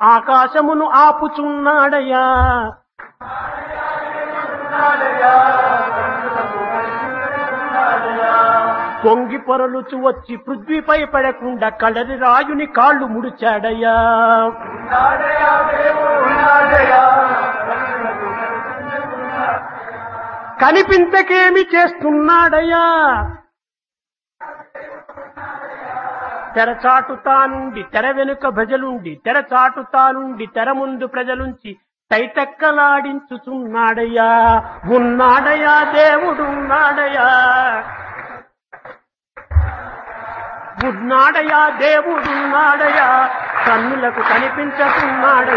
ఆకాశమును ఆపుచున్నాడయ్యా పొంగి పొరలుచు వచ్చి పృథ్వీపై పడకుండా కడరి రాయుని కాళ్ళు ముడిచాడయ్యా కనిపించకేమి చేస్తున్నాడయ్యా తెరచాటుతా నుండి తెర వెనుక భజలుండి తెరచాటుతా నుండి తెర ముందు ప్రజలుంచి తైతక్కలాడించుచున్నాడయ్యా ఉన్నాడయ్యా దేవుడున్నాడయ్యా ఉన్నాడయ్యా దేవుడున్నాడయ్యా కన్నులకు కనిపించకున్నాడయ్యా